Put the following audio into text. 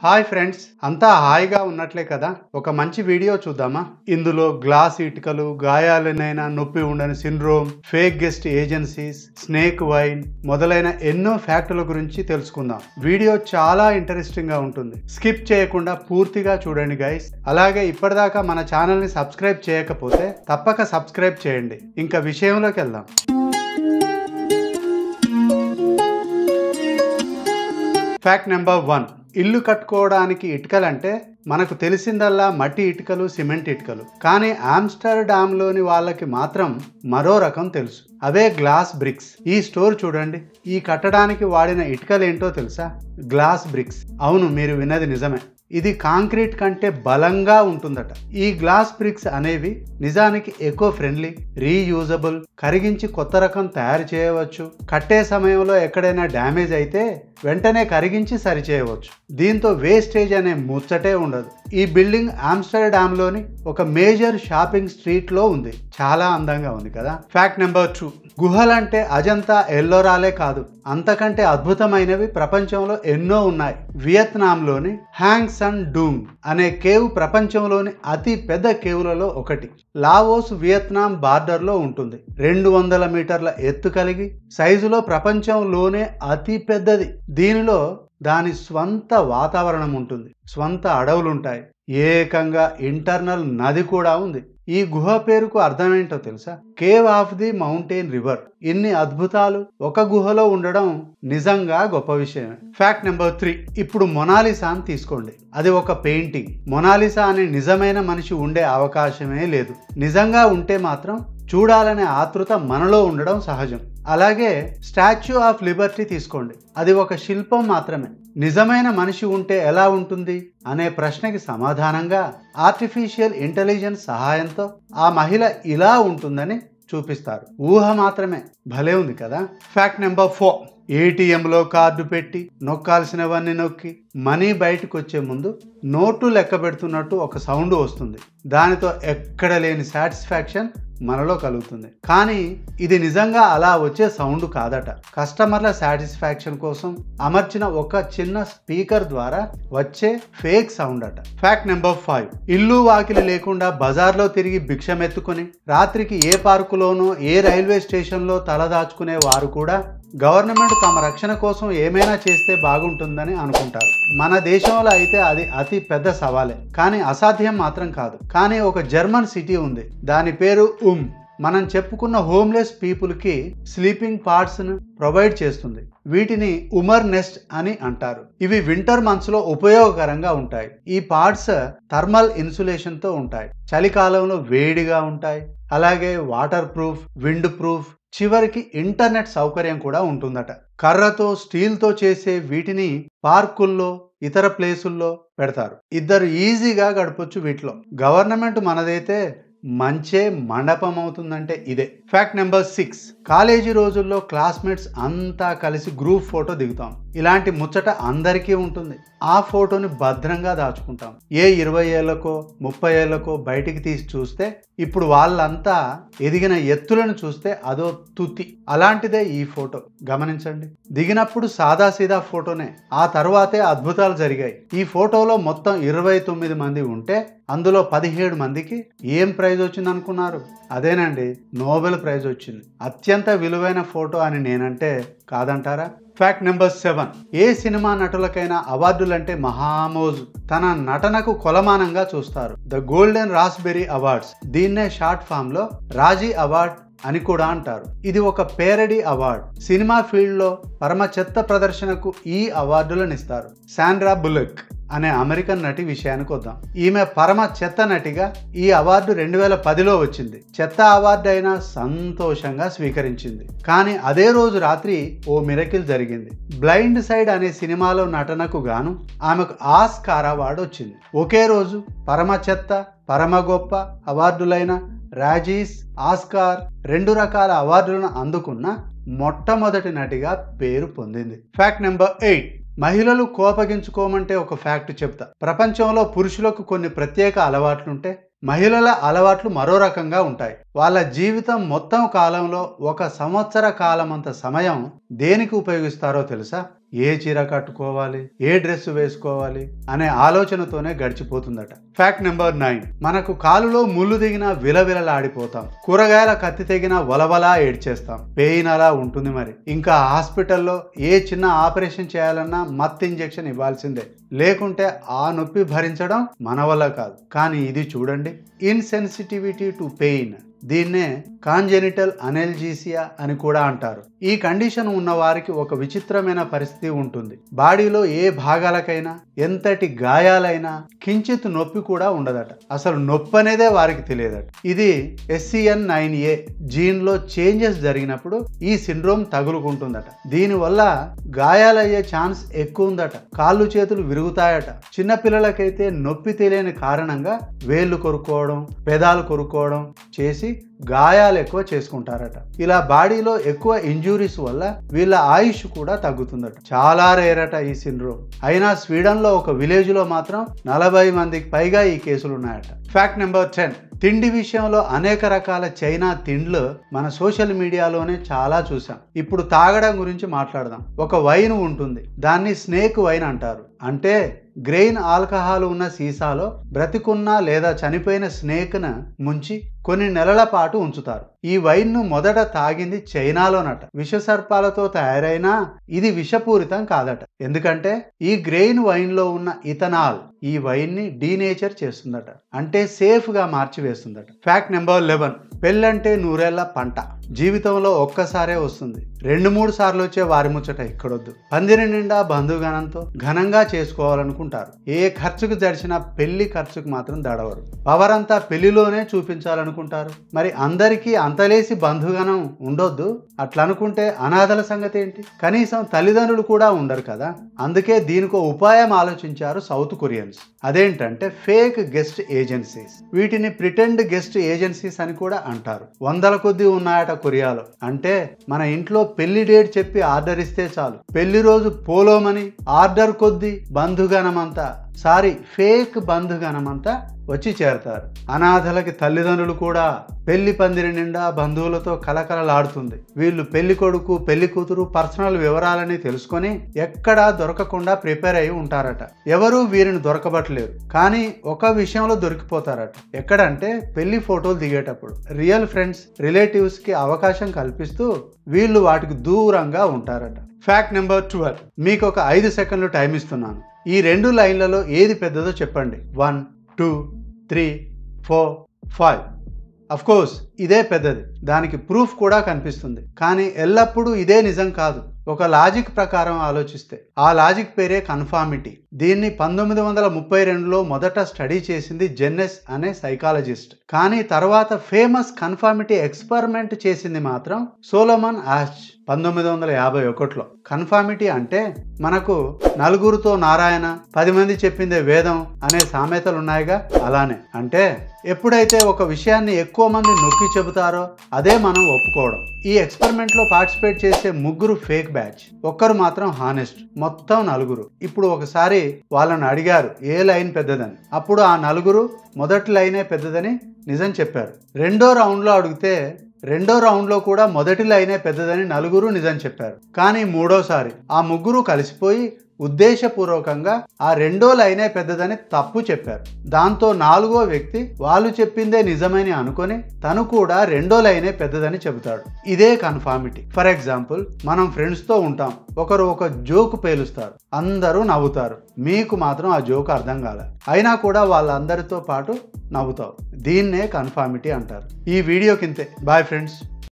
hi friends అంతా హాయిగా ఉన్నట్లే కదా ఒక మంచి వీడియో చూద్దామా ఇందులో గ్లాస్ ఇటుకలు గాయాలనైనా నొప్పి ఉండని syndrome fake guest agencies snake wine మొదలైన ఎన్నో ఫ్యాక్టుల గురించి తెలుసుకుందాం వీడియో చాలా ఇంట్రెస్టింగ్ గా ఉంటుంది స్కిప్ చేయకుండా పూర్తిగా చూడండి గైస్ అలాగే ఇప్పటిదాకా మన ఛానల్ ని సబ్స్క్రైబ్ చేయకపోతే తప్పక సబ్స్క్రైబ్ చేయండి ఇంకా విషయంలోకి వెళ్దాం ఫ్యాక్ట్ నెంబర్ వన్ ఇల్లు కట్టుకోవడానికి ఇటుకలంటే మనకు తెలిసిందల్లా మట్టి ఇటుకలు సిమెంట్ ఇటుకలు కానీ ఆమ్స్టర్డామ్లోని వాళ్ళకి మాత్రం మరో రకం తెలుసు అవే గ్లాస్ బ్రిక్స్ ఈ స్టోర్ చూడండి ఈ కట్టడానికి వాడిన ఇటుకలేంటో తెలుసా గ్లాస్ బ్రిక్స్ అవును మీరు విన్నది నిజమే ఇది కాంక్రీట్ కంటే బలంగా ఉంటుందట ఈ గ్లాస్ బ్రిక్స్ అనేవి నిజానికి ఎకో ఫ్రెండ్లీ రీయూజబుల్ కరిగించి కొత్త రకం తయారు చేయవచ్చు కట్టే సమయంలో ఎక్కడైనా డ్యామేజ్ అయితే వెంటనే కరిగించి సరిచేయవచ్చు దీంతో వేస్టేజ్ అనే ముచ్చటే ఉండదు ఈ బిల్డింగ్ ఆమ్స్టర్డామ్లోని ఒక మేజర్ షాపింగ్ స్ట్రీట్లో ఉంది చాలా అందంగా ఉంది కదా ఫ్యాక్ట్ నెంబర్ టూ గుహలంటే అజంతా ఎల్లోరాలే కాదు అంతకంటే అద్భుతమైనవి ప్రపంచంలో ఎన్నో ఉన్నాయి వియత్నాంలోని హ్యాంగ్ సన్ డూంగ్ అనే కేవ్ ప్రపంచంలోని అతి పెద్ద కేవులలో ఒకటి లావోస్ వియత్నాం బార్డర్లో ఉంటుంది రెండు వందల మీటర్ల ఎత్తు కలిగి సైజులో ప్రపంచంలోనే అతి పెద్దది దీనిలో దాని స్వంత వాతావరణం ఉంటుంది స్వంత అడవులుంటాయి ఏకంగా ఇంటర్నల్ నది కూడా ఉంది ఈ గుహ పేరుకు అర్థమేంటో తెలుసా cave of the mountain river ఇన్ని అద్భుతాలు ఒక గుహలో ఉండడం నిజంగా గొప్ప విషయమే ఫ్యాక్ట్ నెంబర్ త్రీ ఇప్పుడు మొనాలిసాని తీసుకోండి అది ఒక పెయింటింగ్ మొనాలిసా అనే నిజమైన మనిషి ఉండే అవకాశమే లేదు నిజంగా ఉంటే మాత్రం చూడాలనే ఆతృత మనలో ఉండడం సహజం అలాగే స్టాచ్యూ ఆఫ్ లిబర్టీ తీసుకోండి అది ఒక శిల్పం మాత్రమే నిజమైన మనిషి ఉంటే ఎలా ఉంటుంది అనే ప్రశ్నకి సమాధానంగా ఆర్టిఫిషియల్ ఇంటెలిజెన్స్ సహాయంతో ఆ మహిళ ఇలా ఉంటుందని చూపిస్తారు ఊహ మాత్రమే భలే ఉంది కదా ఫ్యాక్ట్ నెంబర్ ఫోర్ ఏటీఎంలో కార్డు పెట్టి నొక్కాల్సినవన్నీ నొక్కి మనీ బయటకు వచ్చే ముందు నోటు లెక్క పెడుతున్నట్టు ఒక సౌండ్ వస్తుంది దానితో ఎక్కడ లేని సాటిస్ఫాక్షన్ మనలో కలుగుతుంది కానీ ఇది నిజంగా అలా వచ్చే సౌండ్ కాదట కస్టమర్ల సాటిస్ఫాక్షన్ కోసం అమర్చిన ఒక చిన్న స్పీకర్ ద్వారా వచ్చే ఫేక్ సౌండ్ అట ఫ్యాక్ట్ నెంబర్ ఫైవ్ ఇల్లు వాకిలి లేకుండా బజార్లో తిరిగి భిక్షమెత్తుకుని రాత్రికి ఏ పార్కులోనో ఏ రైల్వే స్టేషన్లో తలదాచుకునే వారు కూడా గవర్నమెంట్ తమ రక్షణ కోసం ఏమైనా చేస్తే బాగుంటుందని అనుకుంటారు మన దేశంలో అయితే అది అతి పెద్ద సవాలే కానీ అసాధ్యం మాత్రం కాదు కానీ ఒక జర్మన్ సిటీ ఉంది దాని పేరు ఉమ్ మనం చెప్పుకున్న హోమ్లెస్ పీపుల్కి స్లీపింగ్ పార్ట్స్ను ప్రొవైడ్ చేస్తుంది వీటిని ఉమర్ నెస్ట్ అని అంటారు ఇవి వింటర్ మంత్స్ లో ఉపయోగకరంగా ఉంటాయి ఈ పార్ట్స్ థర్మల్ ఇన్సులేషన్ తో ఉంటాయి చలికాలంలో వేడిగా ఉంటాయి అలాగే వాటర్ ప్రూఫ్ విండ్ ప్రూఫ్ చివరికి ఇంటర్నెట్ సౌకర్యం కూడా ఉంటుందట కర్రతో స్టీల్తో చేసే వీటిని పార్కుల్లో ఇతర ప్లేసుల్లో పెడతారు ఇద్దరు ఈజీగా గడపొచ్చు వీటిలో గవర్నమెంట్ మనదైతే మంచే మండపం అవుతుందంటే ఇదే ఫ్యాక్ట్ నెంబర్ సిక్స్ కాలేజీ రోజుల్లో క్లాస్మేట్స్ అంతా కలిసి గ్రూప్ ఫోటో దిగుతాం ఇలాంటి ముచ్చట అందరికీ ఉంటుంది ఆ ఫోటోని భద్రంగా దాచుకుంటాం ఏ ఇరవై ఏళ్ళకో ముప్పై ఏళ్ళకో బయటికి తీసి చూస్తే ఇప్పుడు వాళ్ళంతా ఎదిగిన ఎత్తులను చూస్తే అదో తుతి అలాంటిదే ఈ ఫోటో గమనించండి దిగినప్పుడు సాదాసీదా ఫోటోనే ఆ తర్వాతే అద్భుతాలు జరిగాయి ఈ ఫోటోలో మొత్తం ఇరవై తొమ్మిది మంది ఉంటే అందులో పదిహేడు మందికి ఏం ప్రైజ్ వచ్చింది అనుకున్నారు అదేనండి నోబెల్ ప్రైజ్ వచ్చింది అత్యంత విలువైన ఫోటో అని నేనంటే కాదంటారా ఫ్యాక్ట్ నెంబర్ సెవెన్ ఏ సినిమా నటులకైనా అవార్డులంటే మహామోజు తన నటనకు కొలమానంగా చూస్తారు ద గోల్డెన్ రాస్బెరీ అవార్డ్స్ దీన్నే షార్ట్ ఫామ్ లో రాజీ అవార్డ్ అని కూడా అంటారు ఇది ఒక పేరడీ అవార్డ్ సినిమా ఫీల్డ్ లో పరమ చెత్త ప్రదర్శనకు ఈ అవార్డులను ఇస్తారు శాండ్రా బులక్ అనే అమెరికన్ నటి విషయానికి వద్దాం ఈమె పరమ చెత్త నటిగా ఈ అవార్డు రెండు వేల పదిలో వచ్చింది చెత్త అవార్డు అయినా సంతోషంగా స్వీకరించింది కానీ అదే రోజు రాత్రి ఓ మిరకిల్ జరిగింది బ్లైండ్ సైడ్ అనే సినిమాలో నటనకు గాను ఆమెకు ఆస్కార్ అవార్డు వచ్చింది ఒకే రోజు పరమ చెత్త పరమ గొప్ప అవార్డులైన రాజీస్ ఆస్కార్ రెండు రకాల అవార్డులను అందుకున్న మొట్టమొదటి నటిగా పేరు పొందింది ఫ్యాక్ట్ నెంబర్ ఎయిట్ మహిళలు కోపగించుకోమంటే ఒక ఫ్యాక్ట్ చెప్తా ప్రపంచంలో పురుషులకు కొన్ని ప్రత్యేక అలవాట్లుంటే మహిళల అలవాట్లు మరో రకంగా ఉంటాయి వాళ్ళ జీవితం మొత్తం కాలంలో ఒక సంవత్సర కాలమంత సమయం దేనికి ఉపయోగిస్తారో తెలుసా ఏ చీర కట్టుకోవాలి ఏ డ్రెస్ వేసుకోవాలి అనే ఆలోచనతోనే గడిచిపోతుందట ఫ్యాక్ట్ నెంబర్ నైన్ మనకు కాలులో ముళ్ళు దిగిన విలవిలలాడిపోతాం కూరగాయల కత్తి తెగిన వలవలా ఏడ్చేస్తాం పెయిన్ అలా ఉంటుంది మరి ఇంకా హాస్పిటల్లో ఏ చిన్న ఆపరేషన్ చేయాలన్నా మత్ ఇంజెక్షన్ ఇవ్వాల్సిందే లేకుంటే ఆ నొప్పి భరించడం మన వల్ల కాదు కానీ ఇది చూడండి ఇన్సెన్సిటివిటీ టు పెయిన్ దీన్నే కాంజెనిటల్ అనెల్జీసియా అని కూడా అంటారు ఈ కండిషన్ ఉన్న వారికి ఒక విచిత్రమైన పరిస్థితి ఉంటుంది బాడీలో ఏ భాగాలకైనా ఎంతటి గాయాలైనా కించిత్ నొప్పి కూడా ఉండదట అసలు నొప్పి అనేదే వారికి తెలియదట ఇది ఎస్సిఎన్ నైన్ ఏ జీన్ లో చేంజెస్ జరిగినప్పుడు ఈ సిండ్రోమ్ తగులుకుంటుందట దీనివల్ల గాయాలయ్యే ఛాన్స్ ఎక్కువ ఉందట కాళ్ళు చేతులు విరుగుతాయట చిన్న పిల్లలకైతే నొప్పి తెలియని కారణంగా వేళ్ళు కొరుక్కోవడం పెదాలు కొరుక్కోవడం చేసి గాయాలు ఎక్కువ చేసుకుంటారట ఇలా బాడీలో ఎక్కువ ఇంజురీస్ వల్ల వీళ్ళ ఆయుష్ కూడా తగ్గుతుందట చాలా రేరట ఈ సిండ్రోమ్ అయినా స్వీడన్ లో ఒక విలేజ్ లో మాత్రం నలభై మందికి పైగా ఈ కేసులు ఉన్నాయట ఫ్యాక్ట్ నెంబర్ టెన్ తిండి విషయంలో అనేక రకాల చైనా తిండ్లు మన సోషల్ మీడియాలోనే చాలా చూసాం ఇప్పుడు తాగడం గురించి మాట్లాడదాం ఒక వైన్ ఉంటుంది దాన్ని స్నేక్ వైన్ అంటారు అంటే గ్రెయిన్ ఆల్కహాల్ ఉన్న సీసాలో బ్రతికున్న లేదా చనిపోయిన స్నేక్ను ముంచి కొన్ని నెలల పాటు ఉంచుతారు ఈ వైన్ను మొదట తాగింది చైనాలోనట విషసర్పాలతో తయారైనా ఇది విషపూరితం కాదట ఎందుకంటే ఈ గ్రెయిన్ వైన్లో ఉన్న ఇథనాల్ ఈ వైన్ని డీనేచర్ చేస్తుందట అంటే సేఫ్ గా మార్చివేస్తుందట ఫ్యాక్ట్ నెంబర్ లెవెన్ పెళ్ళంటే నూరేళ్ల పంట జీవితంలో ఒక్కసారే వస్తుంది రెండు మూడు సార్లు వచ్చే వారి ముచ్చట ఇక్కడొద్దు పందిరి నిండా బంధుగణంతో ఘనంగా చేసుకోవాలనుకుంటారు ఏ ఖర్చుకు జడిచినా పెళ్లి ఖర్చుకు మాత్రం దడవరు పవర్ అంతా పెళ్లిలోనే చూపించాలనుకుంటారు మరి అందరికీ అంతలేసి బంధుగణం ఉండొద్దు అట్లా అనుకుంటే అనాథల సంగతి ఏంటి కనీసం తల్లిదండ్రులు కూడా ఉండరు కదా అందుకే దీనికో ఉపాయం ఆలోచించారు సౌత్ కొరియన్స్ అదేంటంటే ఫేక్ గెస్ట్ ఏజెన్సీస్ వీటిని ప్రిటెండ్ గెస్ట్ ఏజెన్సీస్ అని కూడా అంటారు వందల కొద్దీ ఉన్నాయట కొరియాలో అంటే మన ఇంట్లో పెళ్లి డేట్ చెప్పి ఆర్డర్ ఇస్తే చాలు పెళ్లి రోజు పోలోమని ఆర్డర్ కొద్దీ బంధుగణమంతా సారీ ఫేక్ బంధుగణమంతా వచ్చి చేరతారు అనాథలకి తల్లిదండ్రులు కూడా పెళ్లి పందిరి నిండా బంధువులతో కలకలలాడుతుంది వీళ్ళు పెళ్లి కొడుకు పెళ్లి కూతురు పర్సనల్ వివరాలని తెలుసుకొని ఎక్కడా దొరకకుండా ప్రిపేర్ అయి ఉంటారట ఎవరు వీరిని దొరకబట్టలేరు కానీ ఒక విషయంలో దొరికిపోతారట ఎక్కడంటే పెళ్లి ఫోటోలు దిగేటప్పుడు రియల్ ఫ్రెండ్స్ రిలేటివ్స్ కి అవకాశం కల్పిస్తూ వీళ్ళు వాటికి దూరంగా ఉంటారట ఫ్యాక్ట్ నెంబర్ ట్వెల్వ్ మీకు ఒక ఐదు సెకండ్లు టైం ఇస్తున్నాను ఈ రెండు లైన్లలో ఏది పెద్దదో చెప్పండి one two three four five of course ఇదే పెద్దది దానికి ప్రూఫ్ కూడా కనిపిస్తుంది కానీ ఎల్లప్పుడూ ఇదే నిజం కాదు ఒక లాజిక్ ప్రకారం ఆలోచిస్తే ఆ లాజిక్ పేరే కన్ఫార్మిటీ దీన్ని పంతొమ్మిది వందల ముప్పై రెండులో మొదట స్టడీ చేసింది జెన్నెస్ అనే సైకాలజిస్ట్ కానీ తర్వాత ఫేమస్ కన్ఫార్మిటీ ఎక్స్పెరిమెంట్ చేసింది మాత్రం సోలమన్ ఆష్ పంతొమ్మిది వందల యాభై ఒకటిలో కన్ఫార్మిటీ అంటే మనకు నలుగురితో నారాయణ పది మంది చెప్పిందే వేదం అనే సామెతలు ఉన్నాయిగా అలానే అంటే ఎప్పుడైతే ఒక విషయాన్ని ఎక్కువ మంది నొక్కి చెబుతారో అదే మనం ఒప్పుకోవడం ఈ ఎక్స్పెరిమెంట్ లో పార్టిసిపేట్ చేసే ముగ్గురు ఫేక్ బ్యాచ్ ఒక్కరు మాత్రం హానెస్ట్ మొత్తం నలుగురు ఇప్పుడు ఒకసారి వాళ్ళని అడిగారు ఏ లైన్ పెద్దదని అప్పుడు ఆ నలుగురు మొదటి లైనే పెద్దదని నిజం చెప్పారు రెండో రౌండ్లో అడిగితే రెండో రౌండ్లో కూడా మొదటి లైనే పెద్దదని నలుగురు నిజం చెప్పారు కానీ మూడోసారి ఆ ముగ్గురు కలిసిపోయి ఉద్దేశపూర్వకంగా ఆ రెండో లైనే పెద్దదని తప్పు చెప్పారు దాంతో నాలుగో వ్యక్తి వాళ్ళు చెప్పిందే నిజమని అనుకొని తను కూడా రెండో లైనే పెద్దదని చెబుతాడు ఇదే కన్ఫార్మిటీ ఫర్ ఎగ్జాంపుల్ మనం ఫ్రెండ్స్ తో ఉంటాం ఒకరు ఒక జోక్ పేలుస్తారు అందరూ నవ్వుతారు మీకు మాత్రం ఆ జోక్ అర్థం కాలే అయినా కూడా వాళ్ళందరితో పాటు నవ్వుతావు దీన్నే కన్ఫార్మిటీ అంటారు ఈ వీడియో కింతే బాయ్ ఫ్రెండ్స్